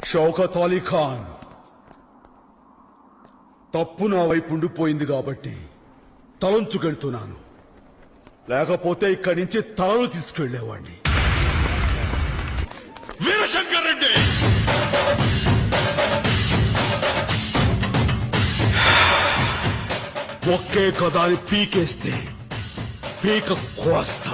షౌకత్ అలీ ఖాన్ తప్పు నా వైపు ఉండిపోయింది కాబట్టి తలంచుకెళ్తున్నాను లేకపోతే ఇక్కడి నుంచి తలలు తీసుకెళ్లేవాడిని వీరశంకర్ రెడ్డి ఒకే కదాని పీకేస్తే పీక కోస్తా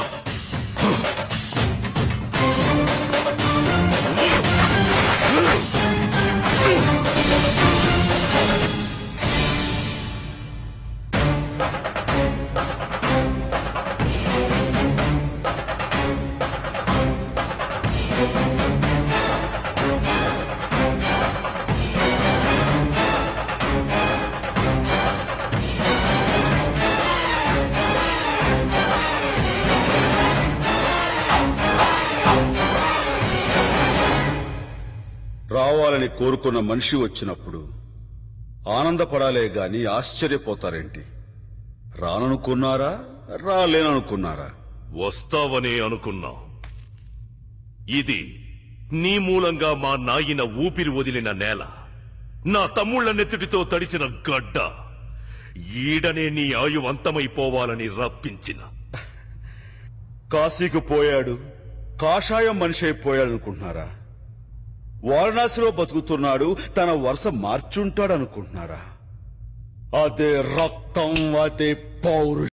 రావాలని కోరుకున్న మనిషి వచ్చినప్పుడు ఆనందపడాలే గాని ఆశ్చర్యపోతారేంటి రాననుకున్నారా రాలేననుకున్నారా వస్తావనే అనుకున్నా ఇది నీ మూలంగా మా నాయన ఊపిరి వదిలిన నేల నా తమ్ముళ్ల నెత్తుటితో తడిసిన గడ్డ ఈడనే నీ ఆయు అంతమైపోవాలని రప్పించిన కాశీకి పోయాడు కాషాయం మనిషి అయిపోయాడు అనుకుంటున్నారా వారణాసిలో బతుకుతున్నాడు తన వరుస మార్చుంటాడు అనుకుంటున్నారా అదే రక్తం అదే పౌరు